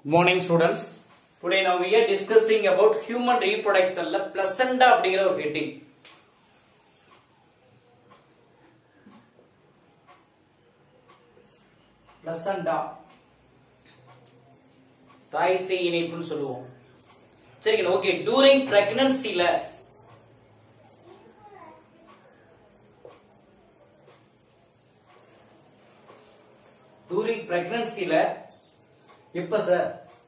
Good morning students. Today now we are discussing about human reproduction ல placenta அப்படிங்கிற ஒரு heading. placenta தாய் சேய் இணைப்புன்னு சொல்லுவோம் சரிங்க ஓகே டூரிங் பிரெக்னன்சில டூரிங் பிரெக்னன்சில எப்ப sir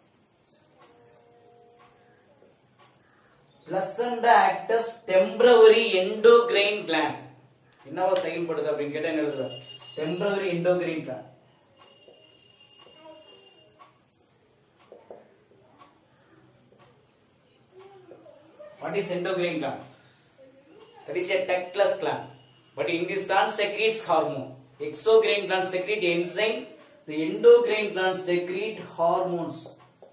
placenta acts temporary endocrine gland என்னவா செயல்படுது அப்படின்னு கேட்டா என்ன எழுதுற temporary endocrine gland What is endocrine gland? That is a ductless gland. But in this gland secretes hormone. Exocrine gland secrete enzyme. The endocrine gland secrete hormones.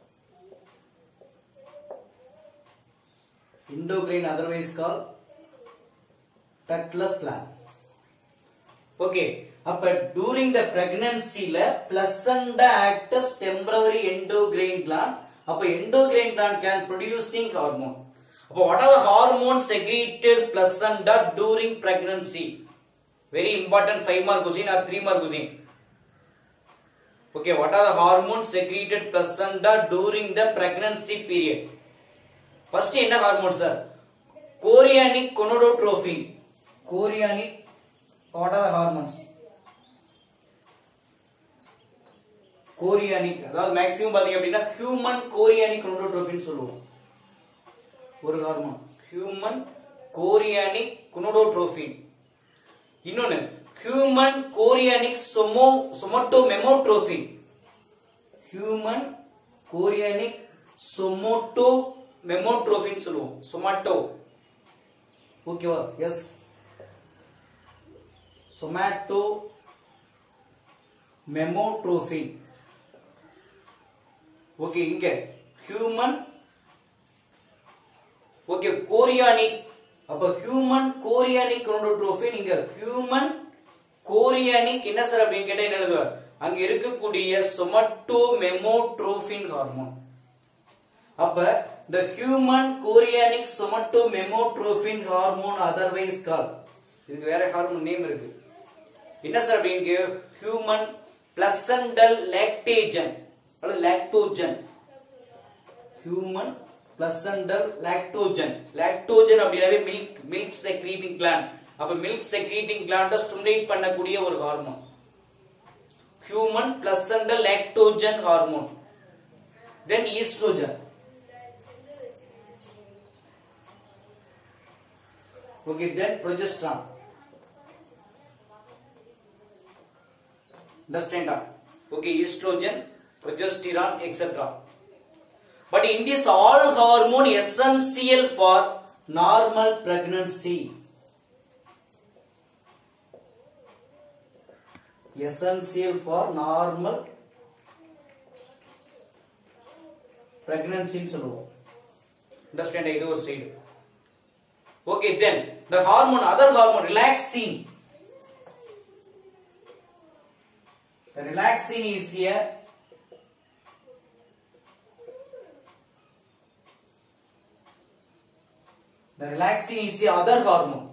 Endocrine otherwise called ductless gland. Okay. அப்ப during the pregnancy ல placenta acts as temporary endocrine gland. அப்ப endocrine gland can producing hormone. அப்ப what are the hormones secreted placenta during pregnancy? Very important 5 mark question or 3 mark question. Okay, what are the hormones secreted placenta during the pregnancy period? First என்ன hormone sir chorionic gonadotropin chorionic what are the hormones? Chorionic அதாவது maximum பாத்தீங்க அப்படின்னா human chorionic கொனோடோட்ரோபின் சொல்லுவோம் ஒரு hormone human chorionic gonadotropin இன்னொன்னு human chorionic சொமோ somatomammotropin human chorionic somatomammotropin சொல்லுவோம் somato ஓகேவா எஸ் சொமாட்டோ மெமோட்ரோபின் ஓகே இங்க ஹியூமன் ஓகே கோரியானிக் அப்ப ஹியூமன் கோரியானிக் குரோனோட்ரோபின் இங்க ஹியூமன் கோரியானிக் என்ன சார் அப்படின்னு கேட்டா என்ன எழுதுவார் அங்க இருக்கக்கூடிய சொமட்டோ மெமோட்ரோபின் ஹார்மோன் அப்ப the human chorionic somatomemotrophin hormone otherwise called இதுக்கு வேற ஹார்மோன் நேம் இருக்கு என்ன சார் அப்படின்னு ஹியூமன் பிளசண்டல் லாக்டேஜன் அல்லது lactogen human placental lactogen lactogen அப்படின்னாவே மில்க் மில்க் செக்ரீட்டிங் கிளாண்ட் அப்ப மில்க் செக்ரீட்டிங் கிளாண்ட ஸ்டிமுலேட் பண்ணக்கூடிய ஒரு hormone human placental lactogen hormone then oestrogen okay then progesterone understand okay estrogen progesterone etc but in this all hormone essential for normal pregnancy essential for normal pregnancy ன்னு சொல்லுவோம் understand இது ஒரு side okay then the hormone other hormone relaxin the relaxin is a The relaxin is the other hormone.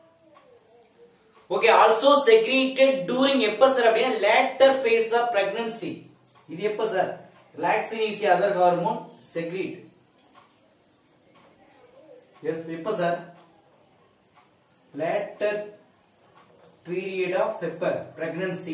Okay, also secreted during எப்ப sir அப்படின்னா later phase of pregnancy. இது எப்ப sir relaxin is the other hormone secrete. எப்ப sir later period of pepper pregnancy.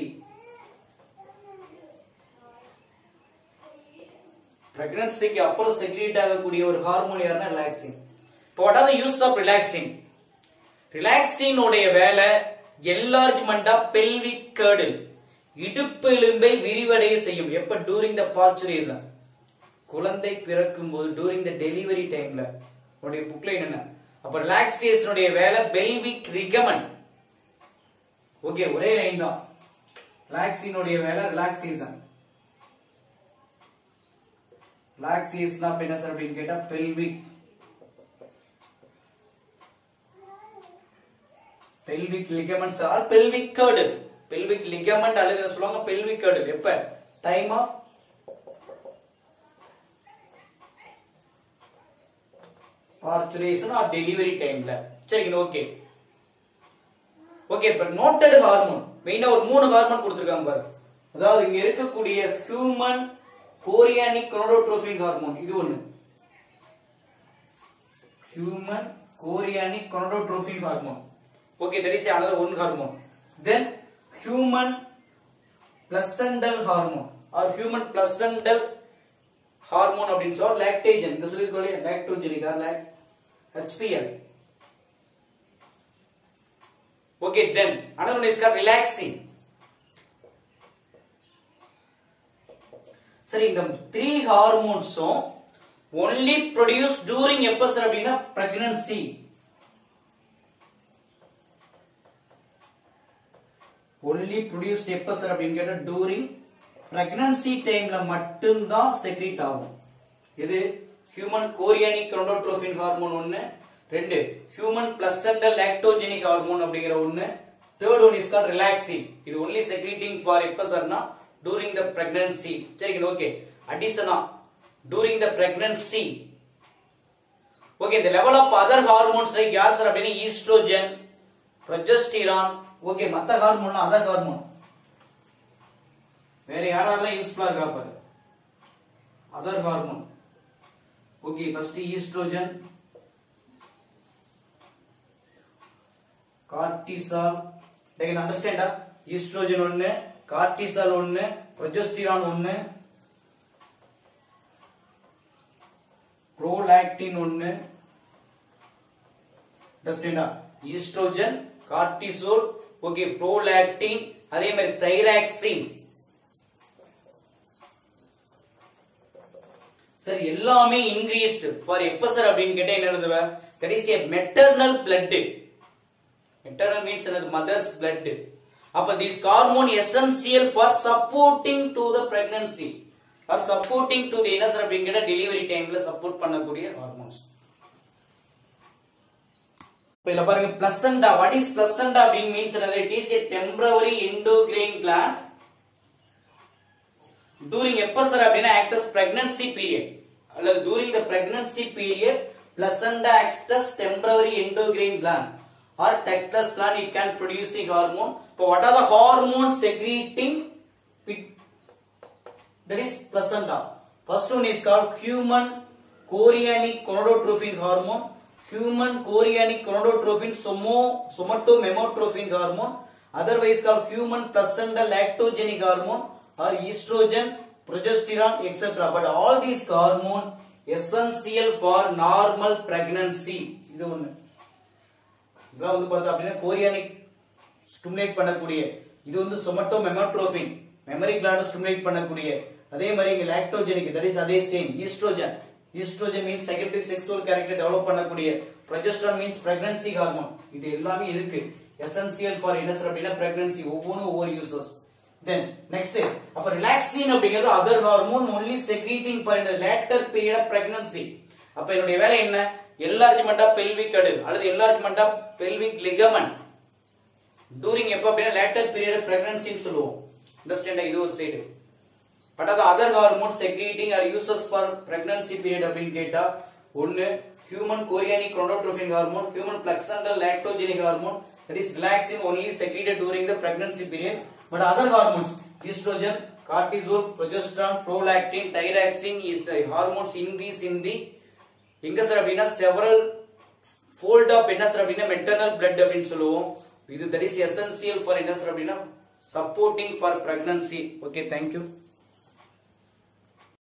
பிரெக்னன்சிக்கு அப்புறம் secrete ஆகக்கூடிய ஒரு hormone யாருன்னா ரிலாக்சின் இப்போ what are the use of relaxin relaxin உடைய வேலை என்லார்ஜ்மெண்ட் ஆஃப் பெல்விக் கேர்டில் இடுப்பு எலும்பை விரிவடைய செய்யும் எப்ப டூரிங் த பார்ச்சுரேஷன் குழந்தை பிறக்கும் போது டூரிங் த டெலிவரி டைம்ல உடைய புக்ல என்ன அப்ப ரிலாக்ஸேஷனுடைய வேலை பெல்விக் ரிகமன் ஓகே ஒரே லைன் தான் ரிலாக்ஸினுடைய வேலை ரிலாக்ஸேஷன் ரிலாக்ஸேஷன் அப்ப என்ன சார் அப்படின்னு கேட்டா pelvic pelvic ligaments are pelvic girdle pelvic ligament அல்லது என்ன சொல்லுவாங்க பெல்விக் கேர்டில் எப்ப time of parturition or delivery டைம்ல சரிங்க ஓகே ஓகே இப்ப நோட்டட் ஹார்மோன் மெயினா ஒரு மூணு ஹார்மோன் கொடுத்திருக்காங்க பாரு அதாவது இங்க இருக்கக்கூடிய ஹியூமன் கோரியானிக் குரோனோட்ரோபின் ஹார்மோன் இது ஒண்ணு human chorionic gonadotropin hormone okay that is another one hormone then human placental hormone or human placental hormone அப்படின்னு சொல்ல லாக்டேஜன் இந்த சொல்லிருக்கோம் இல்லையா லாக்டோஜெனிக் ஆர் லாக் HPL okay then another one is called relaxing சரி இந்த த்ரீ ஹார்மோன்ஸும் ஒன்லி ப்ரொடியூஸ் டூரிங் எப்ப சார் அப்படின்னா பிரெக்னன்சி ஒன்லி ப்ரொடியூஸ்ட் எப்ப சார் அப்படின்னு கேட்டா டூரிங் பிரெக்னன்சி டைம்ல மட்டும்தான் செக்ரீட் ஆகும் இது ஹியூமன் கோரியானிக் குரோனோட்ரோபின் ஹார்மோன் ஒன்னு ரெண்டு ஹியூமன் பிளசண்டல் லாக்டோஜெனிக் ஹார்மோன் அப்படிங்கிற ஒன்னு third one is call relaxing இது ஒன்லி செக்ரீட்டிங் ஃபார் எப்ப சார்னா டூரிங் த பிரெக்னன்சி சரிங்க ஓகே அடிஷனா டூரிங் த பிரெக்னன்சி ஓகே இந்த level of other hormones like யார் சார் அப்படின்னா ஈஸ்ட்ரோஜன் ப்ரொஜெஸ்டிரான் ஓகே மத்த ஹார்மோன் அதர் ஹார்மோன் வேற யாரெல்லாம் யூஸ்ஃபுல்லா இருக்கா பாரு other hormone okay first oestrogen cortisol they can understand ah? Oestrogen ஒன்னு கார்டிசால் ஒன்னு ப்ரொஜெஸ்டிரான் ஒன்னு ப்ரோலாக்டின் ஒன்னு அண்டர்ஸ்டாண்டா ஈஸ்ட்ரோஜன் கார்டிசோல் ஓகே ப்ரோலாக்டின் அதே மாதிரி தைராக்சின் சார் எல்லாமே இன்க்ரீஸ்ட் ஃபார் எப்ப சார் அப்படின்னு கேட்டா என்ன எழுதுவ that is a maternal blood maternal means என்னது மதர்ஸ் பிளட் அப்ப this hormone essential for supporting to the pregnancy or supporting to the என்ன சார் அப்படின்னு கேட்டா டெலிவரி டைம்ல சப்போர்ட் பண்ணக்கூடிய ஹார்மோன்ஸ் இப்ப இதுல பாருங்க பிளசண்டா வாட் இஸ் பிளசண்டா அப்படின்னு மீன்ஸ் என்னது it is a temporary endocrine gland during எப்ப சார் அப்படின்னா ஆக்டஸ் பிரெக்னன்சி பீரியட் அல்லது during the pregnancy period placenta acts temporary endocrine gland or tectus gland it can producing hormone so what are the hormones secreting pit- that is placenta first one is called human chorionic gonadotrophin hormone human chorionic gonadotrophin somo somatomemotrophin hormone otherwise called human placental lactogenic hormone or estrogen progesterone etc but all these hormone essential for normal pregnancy இது ஒண்ணு இதெல்லாம் வந்து பார்த்தா அப்படின்னா chorionic stimulate பண்ணக்கூடிய இது வந்து somatomammotropin mammary gland stimulate பண்ணக்கூடிய அதே மாதிரி இங்க லாக்டோஜெனிக் தட் இஸ் அதே same oestrogen oestrogen means secondary sexual character develop பண்ணக்கூடிய ப்ரொஜெஸ்ட்ரான் மீன்ஸ் பிரெக்னன்சி ஹார்மோன் இது எல்லாமே இருக்கு எசென்சியல் ஃபார் என்ன சார் அப்படின்னா பிரெக்னன்சி ஒவ்வொன்றும் ஒவ்வொரு யூசஸ் தென் நெக்ஸ்ட் அப்ப ரிலாக்சின் அப்படிங்கிறது other hormone only secreting for இந்த லேட்டர் பீரியட் ஆஃப் பிரெக்னன்சி அப்ப என்னுடைய வேலை என்ன எல்லார்ஜ்மெண்ட் ஆஃப் பெல்விக் கடல் அல்லது எல்லார்ஜ்மெண்ட் ஆஃப் பெல்விக் லிகமன் டூரிங் எப்ப அப்படின்னா லேட்டர் பீரியட் பிரெக்னன்சின்னு சொல்லுவோம் அண்டர்ஸ்டாண்டா இது ஒரு சைடு பட் அது other hormone secreting or uses for pregnancy period அப்படின்னு கேட்டா ஒன்னு human chorionic gonadotropin hormone human placental lactogenic hormone that is relaxing only secreted during the pregnancy period but other hormones estrogen cortisol progesterone prolactin thyroxine is the hormones increase in the எங்க sir அப்படின்னா several fold of என்ன sir அப்படின்னா maternal blood அப்படின்னு சொல்லுவோம் இது that is essential for என்ன sir அப்படின்னா supporting for pregnancy okay thank you